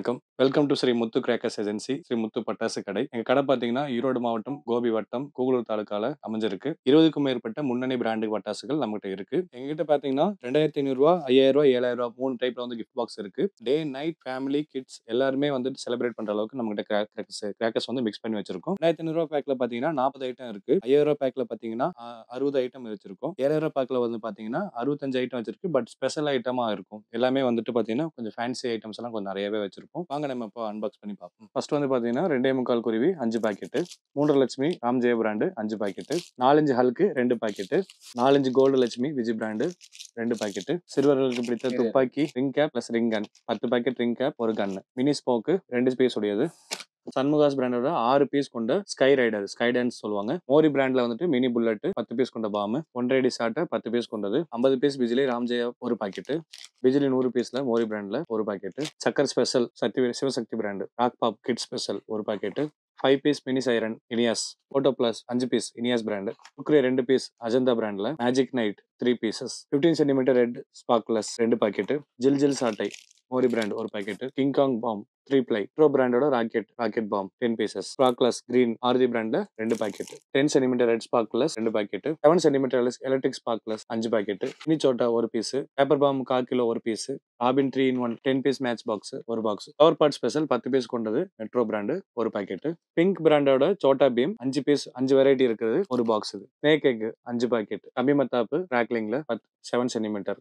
வணக்கம். Welcome to Sri Muthu crackers agency, Sri Muthu பட்டாசு கடை. எங்க கடை பார்த்தீங்கன்னா, ஈரோடு மாவட்டம், கோபி வட்டம், கூகலூர் தாலுகால அமைஞ்சிருக்கு. 20க்கும் மேற்பட்ட முன்னணி பிராண்டு பட்டாசுகள் நம்மகிட்ட இருக்கு. எங்ககிட்ட பார்த்தீங்கன்னா, ரூ. 2500 ரூ. 5000 ரூ. 7000 3 டைப்ல வந்து கிஃப்ட் பாக்ஸ் இருக்கு. டே, நைட், ஃபேமிலி, கிட்ஸ் எல்லாருமே வந்துட்டு செலிப்ரேட் பண்ற அளவுக்கு நம்மகிட்ட கிரா கிராக்கர்ஸ் கிராக்கர்ஸ் வந்து மிக்ஸ் பண்ணி வச்சிருக்கோம். ரூ. 2500 பேக்ல பார்த்தீங்கன்னா, 40 ஐட்டம் இருக்கு. ரூ. 5000 பேக்ல பார்த்தீங்கன்னா, அ 60 ஐட்டம் வச்சிருக்கோம். ரூ. 7000 பேக்ல வந்து பார்த்தீங்கன்னா, 65 ஐட்டம் வச்சிருக்கு. பட் ஸ்பெஷல் ஐட்டமா இருக்கும். எல்லாமே வந்துட்டு பார்த்தீங்கன்னா, கொஞ்சம் ஃபேன்சி ஐட்டம்ஸ் எல்லாம் கொஞ்சம் நெறையவே வச்சிருப்போம். வாங்க நம்ம இப்போ அன்பாக்ஸ் பண்ணி பார்ப்போம். ஃபர்ஸ்ட் வந்து பார்த்தீங்கன்னா, 2 1/4 குருவி 5 packet, 3 Lakshmi Ram Jaya brand 5 packet, 4 inch hulk 2 packet, 4 inch gold Lakshmi Vijay brand 2 packet, சிறுவர்களுக்கு பிடித்த துப்பாக்கி, ring cap plus ring gun 10 packet ring cap, 1 gun, mini smoke 2 piece உடையது. சண்முகாஸ் பிராண்டோட 6 பீஸ் கொண்ட ஸ்கை ரைடர், ஸ்கை டான்ஸ் சொல்லுவாங்க. மோரி பிராண்ட்ல வந்துட்டு மினி புல்லட் 10 பீஸ் கொண்ட பாம், 1 அடி ஷாட் 10 பீஸ் கொண்டது, 50 பீஸ் பிஜிலி ராம் ஜெயா 1 பாக்கெட்டு, பிஜிலி 100 பீஸ்ல மோரி பிராண்ட்ல 1 packet, chakkar special Shakti Sivasakthi brand rock pop kid special 1 packet, 5 piece mini siren Iniyas, photo plus 5 piece Iniyas brand, குக்ரே 2 பீஸ் அஜந்தா பிராண்ட்ல, magic night 3 pieces, 15 centimetre red sparklers 2 packet, ஜில் ஜில் சாட்டை மோரி brand 1 packet, King Kong bomb 3 ply, ப்ரோ பிராண்டோட rocket rocket bomb 10 pieces, sparklers green RG பிராண்ட்ல 2 packet, 10 centimetre red sparklers 2 packet, 7 centimetre electric sparklers 5 packet, mini சோட்டா 1 piece, paper bomb 1/4 kilo 1 piece, Robin 3 in 1 10 piece match box 1 box, power பார்ட் special 10 piece கொண்டது metro brand 1 packet, pink பிராண்டோட Chhota beam 5 piece 5 variety இருக்குது 1 box இது, snake egg 5 packet, கம்பி மத்தாப்பு ராக்லிங்ல 7 centimetre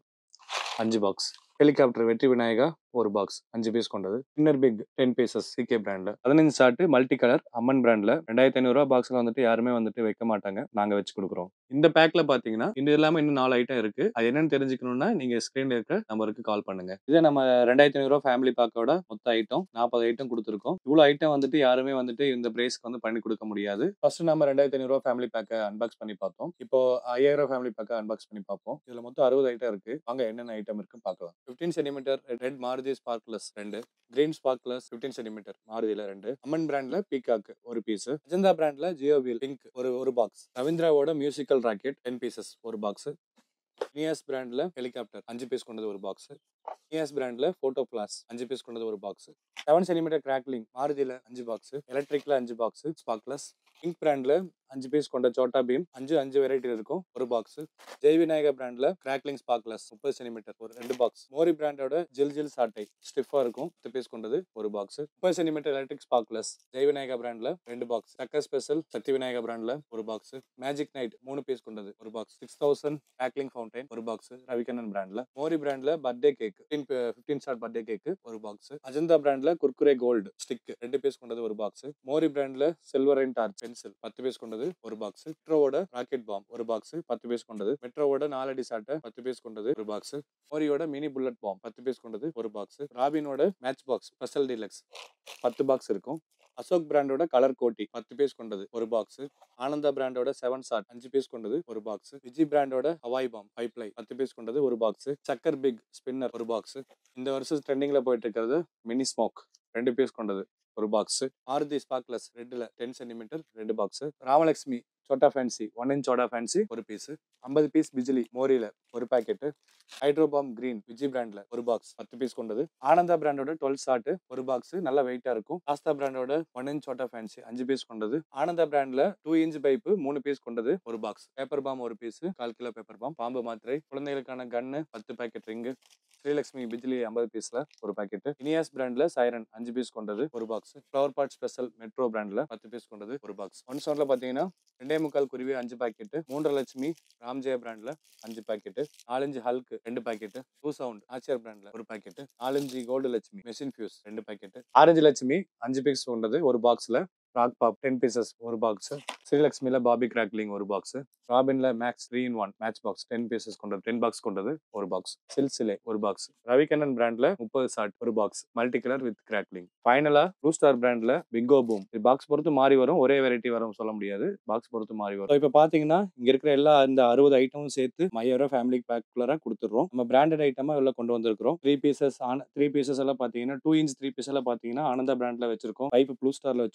5 box, helicopter Vetri Vinayaka 1 box 5 piece கொண்டது, inner big 10 pieces CK பிராண்ட்ல, 15 shot multi colour அம்மன் பிராண்ட்ல 2500 ரூபா பாக்ஸ்ல வந்துட்டு யாருமே வந்துட்டு வைக்க மாட்டாங்க. நாங்க வச்சு கொடுக்குறோம். இந்த பேக்ல பாத்தீங்கன்னா, இது இல்லாம இன்னும் 4 ஐட்டம் இருக்கு. அது என்னன்னு தெரிஞ்சுக்கணும்னா நீங்க ஸ்கிரீன்ல இருக்க நம்பருக்கு கால் பண்ணுங்க. இது நம்ம ரூ. 2500 ஃபேமிலி பேக்கோட மொத்த ஐட்டம் 40 ஐட்டம் கொடுத்துருக்கோம். இவ்வளவு ஐட்டம் வந்துட்டு யாருமே வந்துட்டு இந்த பிரைஸ்க்கு வந்து பண்ணி கொடுக்க முடியாது. ஃபர்ஸ்ட் நம்ம ரூ. 2500 ஃபேமிலி பேக்க அன்பாக்ஸ் பண்ணி பார்த்தோம். இப்போ ரூ. 5000 ஃபேமிலி பேக்க அன்பாக்ஸ் பண்ணி பார்ப்போம். இதுல மொத்தம் 60 ஐட்டம் இருக்கு. வாங்க என்னென்ன ஐட்டம் இருக்குன்னு பார்க்கலாம். 15 centimetre red Maruti sparklers 2, green sparklers 15 centimetre மாருதியில 2, அம்மன் பிராண்ட்ல பீகாக் 1 பீஸ், அஜந்தா பிராண்ட்ல ஜியோ வீல் பிங்க் ஒரு ஒரு பாக்ஸ், ரவீந்திராவோட musical rocket 10 pieces 1 box, Niyas பிராண்ட்ல ஹெலிகாப்டர் 5 பீஸ் கொண்டது 1 பாக்ஸ், நியாஸ் பிராண்ட்ல போட்டோ பிளாஸ் 5 பீஸ் கொண்டது 1 பாக்ஸ், 7 சென்டிமீட்டர் கிராக்லிங் மாருதியில 5 பாக்ஸ், எலக்ட்ரிக்ல 5 பாக்ஸ் ஸ்பார்க்லஸ், பிங்க் பிராண்ட்ல 5 பீஸ் கொண்ட சோட்டா பீம் 5 5 வெரைட்டி இருக்கும் 1 பாக்ஸ், ஜெய் விநாயகா பிராண்ட்ல கிராக்லிங் ஸ்பார்க்லஸ் 30 சென்டிமீட்டர் ஒரு 2 பாக்ஸ், மோரி பிராண்டோட ஜில் ஜில் சாட்டை ஸ்டிஃபா இருக்கும் 10 பீஸ் கொண்டது 1 box, 30 centimetre electric sparklers Jai Vinayaka பிராண்ட்ல 2 பாக்ஸ், சக்கர் ஸ்பெஷல் சக்தி விநாயகா பிராண்ட்ல 1 பாக்ஸ், மேஜிக் நைட் 3 பீஸ் கொண்டது 1 box, 6000 crackling fountain 1 box, Ravikannan பிராண்ட்ல, மோரி பிராண்ட்ல birthday cake 15 shot birthday cake 1 box, Ajanta பிராண்ட்ல குர்குரே கோல்டு ஸ்டிக் 2 பீஸ் கொண்டது 1 பாக்ஸ், மோரி பிராண்ட்ல silver and torch pencil 10 piece கொண்டது 1 பாக்ஸ், மெட்ரோவோட ராக்கெட் பாம் 1 பாக்ஸ் 10 பீஸ் கொண்டது, மெட்ரோவோட 4 அடி சாட்டை 10 பீஸ் கொண்டது 1 பாக்ஸ், மோரியோட மினி புல்லட் பாம் 10 பீஸ் கொண்டது 1 பாக்ஸ், ராபினோட match box special deluxe 10 box இருக்கும், அசோக் பிராண்டோட கலர் கோட்டி 10 பீஸ் கொண்டது 1 பாக்ஸ், ஆனந்தா பிராண்டோட 7 ஷாட் 5 பீஸ் கொண்டது 1 பாக்ஸ், விஜய் பிராண்டோட ஹவாய் பாம் 5 ப்ளை 10 பீஸ் கொண்டது 1 பாக்ஸ், சக்கர் பிக் ஸ்பின்னர் 1 பாக்ஸ், இந்த வருஷம் ட்ரெண்டிங்ல போயிட்டு இருக்கிறது மினி ஸ்மோக் 2 பீஸ் கொண்டது 1 பாக்ஸ், மாருதி ஸ்பார்க்லஸ் ரெட்ல 10 சென்டிமீட்டர் 2 பாக்ஸ், ராமலட்சுமி சோட்டா ஃபேன்சி 1 இன்ச் சோட்டா ஃபேன்சி 1 பீஸ், 50 பீஸ் பிஜிலி மோரியில 1 பாக்கெட், ஹைட்ரோபாம் கிரீன் விஜய் பிராண்ட்ல 1 பாக்ஸ் 10 பீஸ் கொண்டது, ஆனந்தா பிராண்டோட 12 ஷாட் 1 பாக்ஸ் நல்ல வெயிட்டா இருக்கும், ஆஸ்தா பிராண்டோட 1 இன்ச் சோட்டா ஃபேன்சி 5 பீஸ் கொண்டது, ஆனந்தா பிராண்ட்ல 2 இன்ச் பைப் 3 பீஸ் கொண்டது 1 box, paper bomb 1 piece 1/4 kilo paper bomb, பாம்பு மாத்திரை, குழந்தைகளுக்கான gun 10 packet ring, Srilakshmi bijili 50 பீஸ்ல 1 பாக்கெட், இனியாஸ் பிராண்ட்ல சைரன் 5 பீஸ் கொண்டது 1 box, flower pot special metro பிராண்ட்ல 10 பீஸ் கொண்டது 1 பாக்ஸ், ஒன் சவுண்ட்ல பாத்தீங்கன்னா ரெண்டே முக்கால் குருவி 5 பாக்கெட், 3 லட்சுமி ராம் ஜெய பிராண்ட்ல 5 packet, 4 inch hulk 2 packet, two sound ஆச்சியர் பிராண்ட்ல 1 packet, 4 inch gold Lakshmi machine fuse 2 packet, orange Lakshmi 5 piece கொண்டது 1 பாக்ஸ்ல, ராக் பாப் 10 பீசஸ் 1 பாக்ஸ், ஸ்ரீலக்ஷ்மில பாபி கிராக்லிங் 1 பாக்ஸ், ராபின்ல max 3 in 1 match box 10 pieces கொண்டது 10 பாக்ஸ் கொண்டது 1 பாக்ஸ், சில்சிலே 1 பாக்ஸ், ரவிகண்ணன் பிராண்ட்ல 30 shot 1 box, multi colour with crackling, ஃபைனலா ப்ளூ ஸ்டார் பிராண்ட்ல பிங்கோ பூம் இது பாக்ஸ் பொறுத்து மாறி வரும் ஒரே வெரைட்டி வரும் சொல்ல முடியாது பாக்ஸ் பொறுத்து மாறி வரும் இப்போ பாத்தீங்கன்னா இங்க இருக்கிற எல்லா இந்த 60 ஐட்டமும் சேர்த்து ஐயாயிரம் ஃபேமிலி பேக்குலரா கொடுத்துறோம் நம்ம பிராண்டட் ஐட்டமா உள்ள கொண்டு வந்திருக்கிறோம் த்ரீ பீசஸ் ஆன த்ரீ பீசஸ் எல்லாம் பாத்தீங்கன்னா டூ இன்ச் த்ரீ பீஸ் எல்லாம் பாத்தீங்கன்னா ஆனந்தா பிராண்ட்ல வச்சிருக்கோம் பைப் ப்ளூ ஸ்டார்ல வச்சிருக்கோம்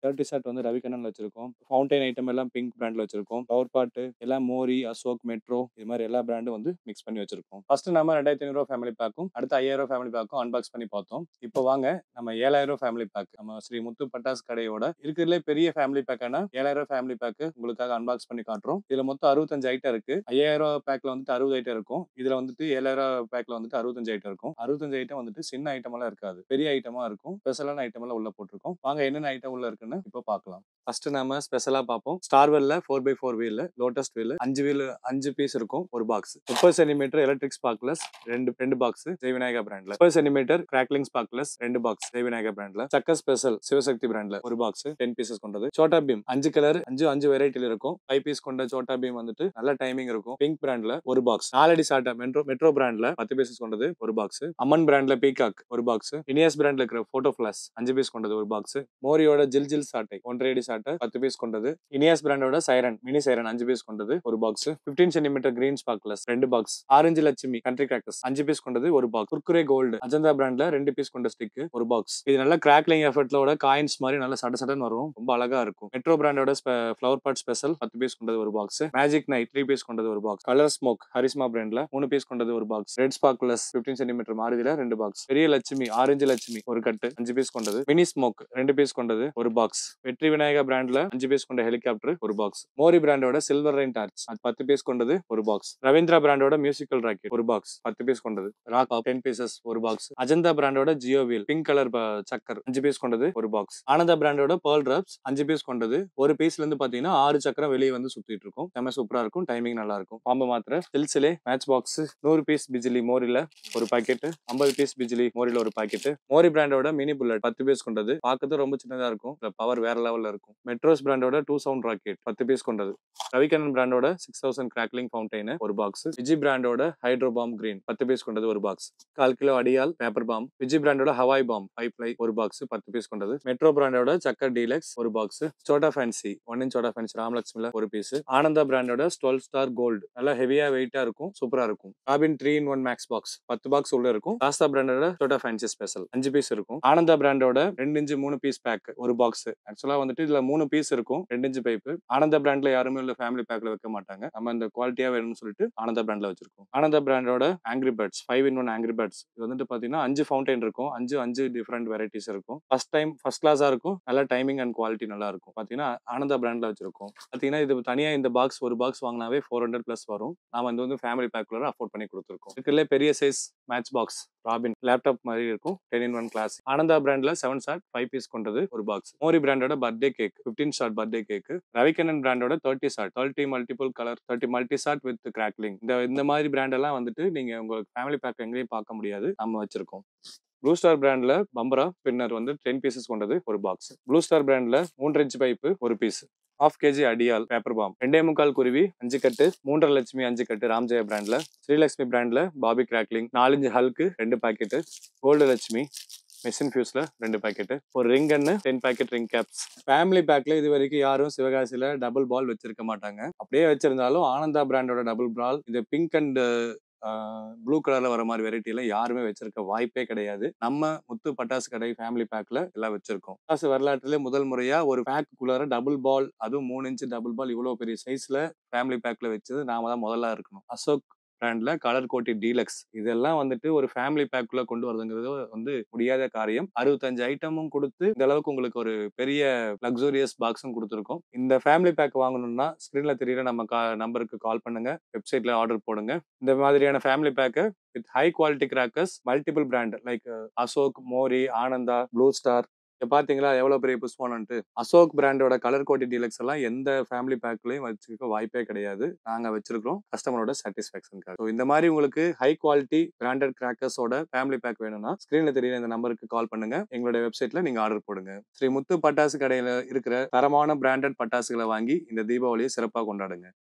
தேர்ட்டி ஷாட் வந்து ரவிகண்ணன்ல வச்சிருக்கோம் ஃபவுண்டைன் ஐட்டம் எல்லாம் பிங்க் பிராண்ட்ல வச்சிருக்கோம் பவர் பாட்டு எல்லாம் மோரி அசோக் மெட்ரோ இது மாதிரி எல்லா பிராண்டும் வந்து மிக்ஸ் பண்ணி வச்சிருக்கோம் ஃபர்ஸ்ட் நம்ம ரெண்டாயிரத்தி ஐநூறு ஃபேமிலி பேக்கும் அடுத்து ஐயாயிரம் ஃபேமிலி பேக்கும் அன்பாக்ஸ் பண்ணி பார்த்தோம் இப்போ வாங்க நம்ம ஏழாயிரம் ஃபேமிலி பேக் நம்ம ஸ்ரீ முத்து பட்டாஸ் கடையோட இருக்கிறதுலே பெரிய ஃபேமிலி பேக்கான ஏழாயிரம் ஃபேமிலி பேக்கு உங்களுக்காக அன்பாக்ஸ் பண்ணி காட்டுறோம் இதுல மொத்தம் அறுபத்தஞ்சு ஐட்டம் இருக்கு ஐயாயிரம் பேக்ல வந்துட்டு அறுபது ஐட்டம் இருக்கும் இதுல வந்துட்டு ஏழாயிரம் பேக்ல வந்துட்டு அறுபத்தஞ்சு ஐட்டம் இருக்கும் அறுபத்தஞ்சு ஐட்டம் வந்துட்டு சின்ன ஐட்டம் எல்லாம் இருக்காது பெரிய ஐட்டமா இருக்கும் ஸ்பெஷலான ஐட்டம் எல்லாம் உள்ள போட்டிருக்கோம் வாங்க என்னென்ன ஐட்டம் உள்ள இருக்குன்னு இப்போ பார்க்கலாம் ஃபர்ஸ்ட் நாம ஸ்பெஷலா பார்ப்போம் ஸ்டார் வெல்ல four by four wheel lotus wheel அஞ்சு வீல் அஞ்சு பீஸ் இருக்கும் ஒரு பாக்ஸ் முப்பது சென்டிமீட்டர் எலக்ட்ரிக் ஸ்பார்க்லஸ் ரெண்டு ரெண்டு பாக்ஸ் ஜெய்விநாயகா பிராண்ட்ல முப்பது சென்டிமீட்டர் கிராக்லிங் ஸ்பார்க்லஸ் ரெண்டு பாக்ஸ் ஜெய்விநாயகா பிராண்ட்ல சக்கர் ஸ்பெஷல் சிவசக்தி பிராண்ட்ல ஒரு பாக்ஸ் டென் பீசஸ் கொண்டது சோட்டா பீம் அஞ்சு கலர் அஞ்சு அஞ்சு வெரைட்டில இருக்கும் ஃபைவ் பீஸ் கொண்ட சோட்டா பீம் வந்துட்டு நல்ல டைமிங் இருக்கும் பிங்க் பிராண்ட்ல ஒரு பாக்ஸ் நாலடி சாட்டா மெட்ரோ மெட்ரோ பிராண்ட்ல பத்து பீசஸ் கொண்டது ஒரு பாக்ஸ் அம்மன் பிராண்ட்ல பீகாக் ஒரு பாக்ஸ் இனியஸ் பிராண்ட்ல இருக்கிற போட்டோ பிளஸ் அஞ்சு பீஸ் கொண்டது ஒரு பாக்ஸ் மோரியோட ஜில் ஜில் சாட்டை ஒன்றரை அடி சாட்டை பத்து பீஸ் கொண்டது இனியஸ் பிராண்டோட சைரன் மினி சைரன் அஞ்சு பீஸ் கொண்டது ஒரு box fifteen centimetre green sparkles ரெண்டு box orange Lakshmi country crackers அஞ்சு பீஸ் கொண்டது ஒரு பாக்ஸ் குர்குரே கோல்டு அஜந்தா பிராண்ட்ல ரெண்டு பீஸ் கொண்ட ஸ்டிக் ஒரு பாக்ஸ் இது நல்ல கிராக்லிங் எஃபர்ட்லோட காயின்ஸ் மாதிரி நல்ல சட சடன் வரும் ரொம்ப அழகா இருக்கும் மெட்ரோ பிராண்டோட ஃபிளவர் பாட் ஸ்பெஷல் பத்து பீஸ் கொண்டது ஒரு box magic night three piece கொண்டது ஒரு பாக்ஸ் கலர் ஸ்மோக் ஹரிஸ்மா பிராண்ட்ல மூணு பீஸ் கொண்டது ஒரு box red sparkles fifteen centimetre மாறுதில ரெண்டு பாக்ஸ் பெரிய லட்சுமி ஆரஞ்சு லட்சுமி ஒரு கட்டு அஞ்சு பீஸ் கொண்டது மினி ஸ்மோக் ரெண்டு பீஸ் கொண்டது ஒரு பாக்ஸ் வெற்றி விநாயகா பிராண்ட்ல அஞ்சு பீஸ் கொண்ட ஹெலிகாப்டர் ஒரு பாக்ஸ் மோரி பிராண்டோட சில்வர் ரைன் டார்ச் அது பத்து பீஸ் கொண்டது ஒரு பாக்ஸ் ரவீந்திரா பிராண்டோட மியூசிக்கல் ராக்கெட் ஒரு பாக்ஸ் பத்து பீஸ் கொண்டது ராக் டென் பீசஸ் ஒரு பாக்ஸ் அஜந்தா பிராண்டோட ஜியோ வீல் பிங்க் கலர் சக்கர் அஞ்சு பீஸ் கொண்டது ஒரு பாக்ஸ் ஆனந்தா பிராண்டோட பேர்ல் ட்ராப்ஸ் அஞ்சு பீஸ் கொண்டது ஒரு பீஸ்ல இருந்து பாத்தீங்கன்னா ஆறு சக்கரம் வெளியே வந்து சுத்திட்டு இருக்கும் செம்ம சூப்பரா இருக்கும் டைமிங் நல்லா இருக்கும் பாம்பு மாத்திரை சில்சிலே மேட்ச் பாக்ஸ் நூறு பீஸ் பிஜிலி மோரில ஒரு பாக்கெட் ஐம்பது பீஸ் பிஜிலி மோரில ஒரு பாக்கெட் மோரி பிராண்டோட மினி புல்லட் பத்து பீஸ் கொண்டது பார்க்கறது ரொம்ப சின்னதா இருக்கும் பவர் வேற லெவல்ல இருக்கும் மெட்ரோஸ் பிராண்டோட டூ சவுண்ட் ராக்கெட் பத்து பீஸ் கொண்டது ரவிகண்ணன் பிராண்டோட சிக்ஸ் தௌசண்ட் கிராக்லிங் ஃபவுண்டைன் ஒரு பாக்ஸ் விஜய் பிராண்டோட ஹைட்ரோ பாம் கிரீன் பத்து பீஸ் கொண்டது ஒரு பாக்ஸ் கால் கிலோ அடியால் பேப்பர் பாம் விஜய் பிராண்டோட ஹவாய் பாம் ஃபைவ் பிளை ஒரு பாக்ஸ் பத்து பீஸ் கொண்டது மெட்ரோ பிராண்டோட சக்கர் டீலக்ஸ் ஒரு பாக்ஸ் சோட்டா ஃபேன்சி ஒன் இன்ச் சோட்டா ஃபேன்சி ராமலட்சுமில ஒரு பீஸ் ஆனந்தா பிராண்டோட டுவெல் ஸ்டார் கோல்டு நல்லா ஹெவியா வெயிட்டா இருக்கும் சூப்பரா இருக்கும் Robin three in one max box பத்து பாக்ஸ் உள்ள இருக்கும் ராஸ்தா பிராண்டோட சோட்டா ஃபேன்சி ஸ்பெஷல் அஞ்சு பீஸ் இருக்கும் ஆனந்தா பிராண்டோட ரெண்டு இன்ச்சு மூணு பீஸ் பேக் ஒரு பாக்ஸ் ஆக்சுவலா வந்துட்டு இதுல மூணு பீஸ் இருக்கும் ரெண்டு இன்ச்சு பைப்பு ஆனந்தா பிராண்ட்ல யாருமே இல்ல ஃபேமிலி பேக்ல வைக்க மாட்டாங்க நம்ம இந்த குவாலிட்டியா வேணும்னு சொல்லிட்டு ஆனந்தா பிராண்ட்ல வச்சிருக்கோம் ஆனந்தா பிராண்டோட angry birds five in one angry birds இது வந்துட்டு பாத்தீங்கன்னா அஞ்சு ஃபவுண்டைன் இருக்கும் அஞ்சு அஞ்சு டிஃப்ரெண்ட் வெரைட்டிஸ் இருக்கும் ஃபர்ஸ்ட் டைம் ஃபர்ஸ்ட் கிளாஸா இருக்கும் நல்ல டைமிங் அண்ட் குவாலிட்டி நல்லா இருக்கும் பாத்தீங்கன்னா ஆனந்தா பிராண்ட்ல வச்சிருக்கோம் பாத்தீங்கன்னா இது தனியா இந்த பாக்ஸ் ஒரு பாக்ஸ் வாங்கினாவே ஃபோர் ஹண்ட்ரட் பிளஸ் வரும் நாம இது வந்து ஃபேமிலி பேக்குள்ள அஃபோர்ட் பண்ணி கொடுத்துருக்கோம் இதுல பெரிய size match box Robin laptop மாதிரி இருக்கும் ten in one class Ananda பிராண்ட்ல செவன் ஷாட் ஃபைவ் பீஸ் கொண்டது ஒரு பாக்ஸ் மோரி பிராண்டோட birthday cake fifteen shot birthday cake Ravikannan பிராண்டோட thirty shot thirty multiple colour thirty multi shot with crackling இந்த இந்த மாதிரி பிராண்ட் எல்லாம் வந்துட்டு நீங்க உங்க ஃபேமிலி பேக் எங்கேயும் பார்க்க முடியாது நம்ம வச்சிருக்கோம் ப்ளூ ஸ்டார் பிராண்ட்ல பம்பரா பின்னர் வந்து டென் பீசஸ் கொண்டது ஒரு பாக்ஸ் ப்ளூ ஸ்டார் பிராண்ட்ல மூன்று இன்ச் பைப்பு ஒரு பீஸ் ஆஃப் கேஜி அடியால் பேப்பர் பாம் ரெண்டே முக்கால் குருவி அஞ்சு கட்டு மூன்றரை லட்சுமி அஞ்சு கட்டு ராம்ஜெய பிராண்ட்ல ஸ்ரீலட்சுமி பிராண்ட்ல பாபி கிராக்லிங் நாலஞ்சு ஹல்க்கு ரெண்டு பாக்கெட்டு கோல்டு லட்சுமி மிஷின் ஃபியூஸ்ல ரெண்டு பாக்கெட் ஒரு ரிங் அண்ணு ten packet ring caps family பேக்ல இது வரைக்கும் யாரும் சிவகாசியில டபுள் பால் வச்சிருக்க மாட்டாங்க அப்படியே வச்சிருந்தாலும் ஆனந்தா பிராண்டோட டபுள் பால் இந்த பிங்க் அண்ட் ப்ளூ கலர்ல வர மாதிரி வெரைட்டி எல்லாம் யாருமே வச்சிருக்க வாய்ப்பே கிடையாது நம்ம முத்து பட்டாசு கடை ஃபேமிலி பேக்ல எல்லாம் வச்சிருக்கோம் பட்டாசு வரலாற்றுல முதல் முறையா ஒரு பேக்குள்ளார டபுள் பால் அதுவும் மூணு இன்ச் டபுள் பால் இவ்வளவு பெரிய சைஸ்ல ஃபேமிலி பேக்ல வச்சது நாம தான் முதல்ல இருக்கணும் அசோக் பிராண்ட்ல கலர் கோட்டி டீலக்ஸ் இதெல்லாம் வந்துட்டு ஒரு ஃபேமிலி பேக்குள்ள கொண்டு வரதுங்கிறது வந்து முடியாத காரியம் அறுபத்தஞ்சு ஐட்டமும் கொடுத்து இந்த அளவுக்கு உங்களுக்கு ஒரு பெரிய லக்ஸூரியஸ் பாக்ஸும் கொடுத்துருக்கோம் இந்த ஃபேமிலி பேக் வாங்கணும்னா ஸ்க்ரீன்ல தெரியற நம்ம கா நம்பருக்கு கால் பண்ணுங்க வெப்சைட்ல ஆர்டர் போடுங்க இந்த மாதிரியான ஃபேமிலி பேக்கை with high quality crackers multiple brand like Ashok மோரி ஆனந்தா ப்ளூ ஸ்டார் இங்க பாத்தீங்களா எவ்வளவு பெரிய புஷ்பம்னுட்டு அசோக் பிராண்டோட கலர் கோட்டி டீலக்ஸ் எல்லாம் எந்த ஃபேமிலி பேக்லயும் வச்சுக்க வாய்ப்பே கிடையாது நாங்க வச்சிருக்கிறோம் கஸ்டமரோட சாட்டிஸ்பாக்சனுக்காக ஸோ இந்த மாதிரி உங்களுக்கு ஹை குவாலிட்டி பிராண்டட் கிராக்கர்ஸோட ஃபேமிலி பேக் வேணும்னா ஸ்கிரீன்ல தெரியுற இந்த நம்பருக்கு கால் பண்ணுங்க எங்களுடைய வெப்சைட்ல நீங்க ஆர்டர் போடுங்க ஸ்ரீ முத்து பட்டாசு கடையில இருக்கிற தரமான பிராண்டட் பட்டாசுகளை வாங்கி இந்த தீபாவளியை சிறப்பாக கொண்டாடுங்க